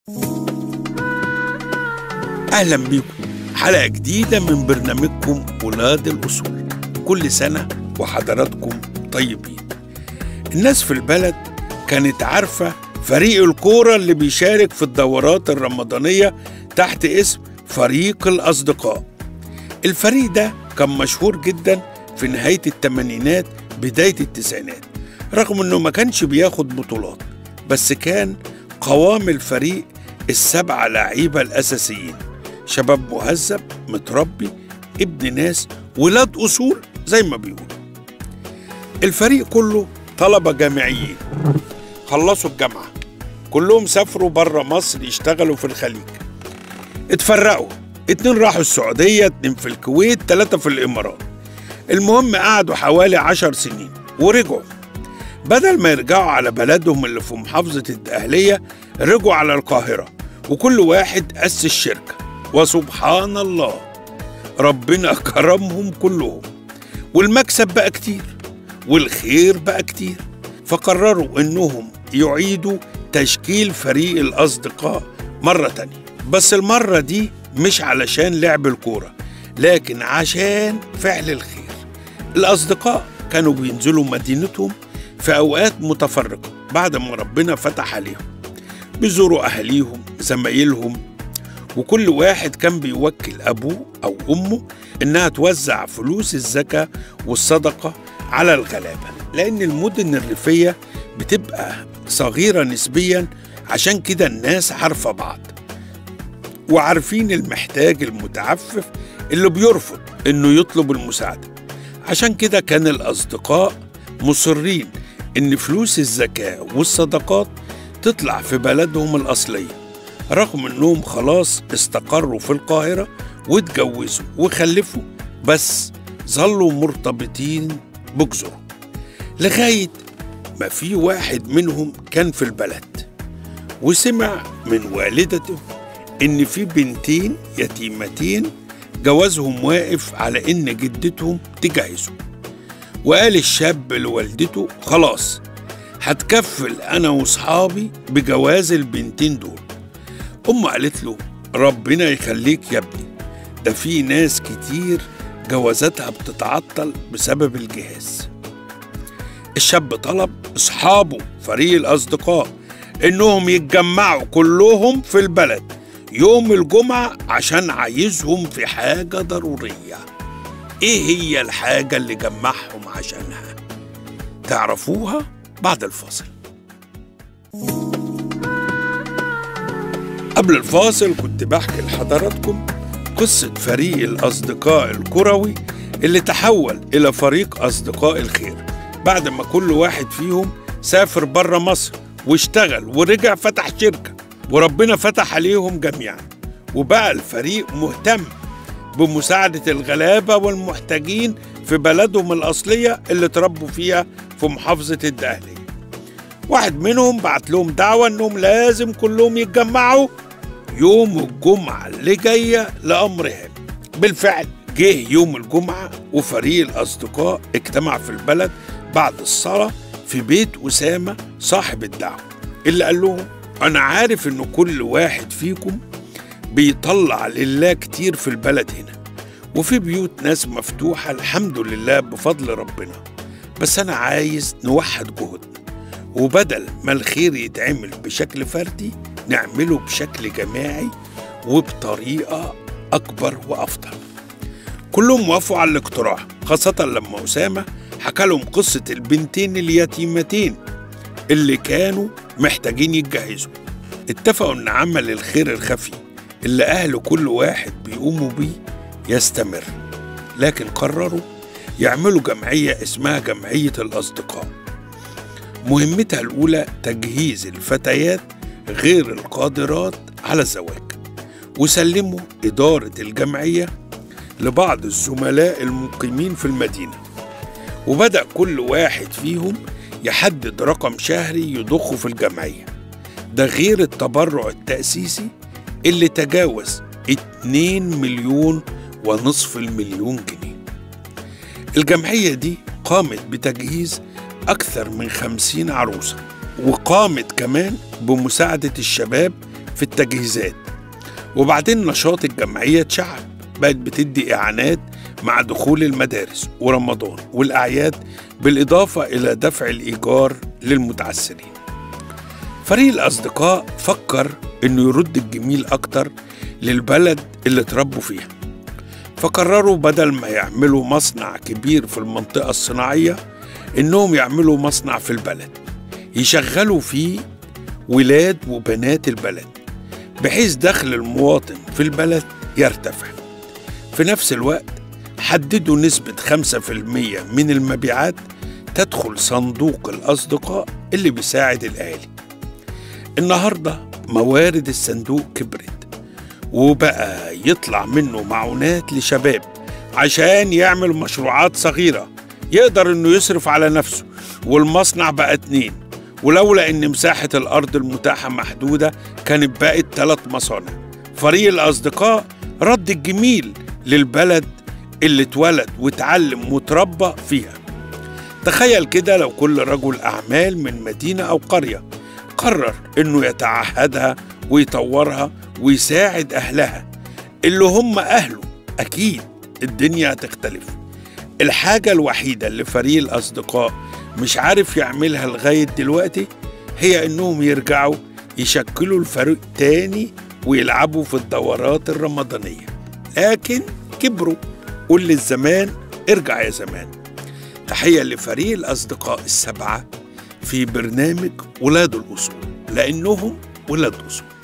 أهلا بيكم حلقة جديدة من برنامجكم ولاد الأصول كل سنة وحضراتكم طيبين الناس في البلد كانت عارفة فريق الكورة اللي بيشارك في الدورات الرمضانية تحت اسم فريق الأصدقاء الفريق ده كان مشهور جدا في نهاية الثمانينات بداية التسعينات رغم انه ما كانش بياخد بطولات بس كان قوام الفريق السبعة لعيبة الأساسيين شباب مهذب متربي ابن ناس ولاد أصول زي ما بيقولوا الفريق كله طلبة جامعيين خلصوا الجامعة كلهم سافروا بره مصر يشتغلوا في الخليج اتفرقوا اتنين راحوا السعودية اتنين في الكويت تلاتة في الإمارات المهم قعدوا حوالي عشر سنين ورجعوا بدل ما يرجعوا على بلدهم اللي في محافظة الدقهلية رجعوا على القاهرة وكل واحد أسس شركة وسبحان الله ربنا كرمهم كلهم والمكسب بقى كتير والخير بقى كتير فقرروا انهم يعيدوا تشكيل فريق الاصدقاء مرة تانية بس المرة دي مش علشان لعب الكورة لكن عشان فعل الخير الأصدقاء كانوا بينزلوا مدينتهم في أوقات متفرقة بعد ما ربنا فتح عليهم بيزوروا أهاليهم زمايلهم وكل واحد كان بيوكل أبوه أو أمه إنها توزع فلوس الزكاة والصدقة على الغلابة لأن المدن الريفية بتبقى صغيرة نسبيا عشان كده الناس عارفة بعض وعارفين المحتاج المتعفف اللي بيرفض إنه يطلب المساعدة عشان كده كان الأصدقاء مصرين إن فلوس الزكاة والصدقات تطلع في بلدهم الأصلية رغم إنهم خلاص استقروا في القاهرة واتجوزوا وخلفوا بس ظلوا مرتبطين بجذورهم لغاية ما في واحد منهم كان في البلد وسمع من والدته إن في بنتين يتيمتين جوازهم واقف على إن جدتهم تجهزهم وقال الشاب لوالدته خلاص هتكفل أنا وصحابي بجواز البنتين دول أمه قالت له ربنا يخليك يا ابني ده في ناس كتير جوازاتها بتتعطل بسبب الجهاز الشاب طلب أصحابه فريق الأصدقاء إنهم يتجمعوا كلهم في البلد يوم الجمعة عشان عايزهم في حاجة ضرورية إيه هي الحاجة اللي جمعهم عشانها تعرفوها بعد الفاصل قبل الفاصل كنت بحكي لحضراتكم قصة فريق الأصدقاء الكروي اللي تحول إلى فريق أصدقاء الخير بعد ما كل واحد فيهم سافر بره مصر واشتغل ورجع فتح شركة وربنا فتح عليهم جميعا وبقى الفريق مهتم بمساعدة الغلابة والمحتاجين في بلدهم الأصلية اللي تربوا فيها في محافظة الدقهلية واحد منهم بعت لهم دعوة إنهم لازم كلهم يتجمعوا يوم الجمعة اللي جاية لأمر هام بالفعل جه يوم الجمعة وفريق الأصدقاء اجتمع في البلد بعد الصلاة في بيت أسامة صاحب الدعوة اللي قال لهم أنا عارف إن كل واحد فيكم بيطلع لله كتير في البلد هنا وفي بيوت ناس مفتوحة الحمد لله بفضل ربنا بس أنا عايز نوحد جهدنا وبدل ما الخير يتعمل بشكل فردي نعمله بشكل جماعي وبطريقة أكبر وأفضل كلهم وافقوا على الاقتراح خاصة لما أسامة حكى لهم قصة البنتين اليتيمتين اللي كانوا محتاجين يتجهزوا اتفقوا ان عمل الخير الخفي اللي اهل كل واحد بيقوموا بيه يستمر لكن قرروا يعملوا جمعية اسمها جمعية الأصدقاء مهمتها الأولى تجهيز الفتيات غير القادرات على الزواج وسلموا إدارة الجمعية لبعض الزملاء المقيمين في المدينة وبدأ كل واحد فيهم يحدد رقم شهري يضخه في الجمعية ده غير التبرع التأسيسي اللي تجاوز 2 مليون ونصف المليون جنيه الجمعية دي قامت بتجهيز أكثر من خمسين عروسة وقامت كمان بمساعدة الشباب في التجهيزات وبعدين نشاط الجمعية اتشعب بقت بتدي إعانات مع دخول المدارس ورمضان والأعياد بالإضافة إلى دفع الإيجار للمتعسرين فريق الأصدقاء فكر إنه يرد الجميل أكتر للبلد اللي اتربوا فيها فقرروا بدل ما يعملوا مصنع كبير في المنطقة الصناعية إنهم يعملوا مصنع في البلد يشغلوا فيه ولاد وبنات البلد بحيث دخل المواطن في البلد يرتفع في نفس الوقت حددوا نسبة 5% من المبيعات تدخل صندوق الأصدقاء اللي بيساعد الأهالي النهاردة موارد الصندوق كبرت وبقى يطلع منه معونات لشباب عشان يعمل مشروعات صغيرة يقدر انه يصرف على نفسه والمصنع بقى اتنين ولولا ان مساحة الارض المتاحة محدودة كانت بقت ثلاث مصانع فريق الاصدقاء رد الجميل للبلد اللي اتولد واتعلم وتربى فيها تخيل كده لو كل رجل اعمال من مدينة او قرية قرر انه يتعهدها ويطورها ويساعد اهلها اللي هم اهله اكيد الدنيا هتختلف الحاجة الوحيدة اللي فريق الأصدقاء مش عارف يعملها لغاية دلوقتي هي إنهم يرجعوا يشكلوا الفريق تاني ويلعبوا في الدورات الرمضانية لكن كبروا قول للزمان ارجع يا زمان تحية لفريق الأصدقاء السبعة في برنامج ولاد الأصول لأنهم ولاد أصول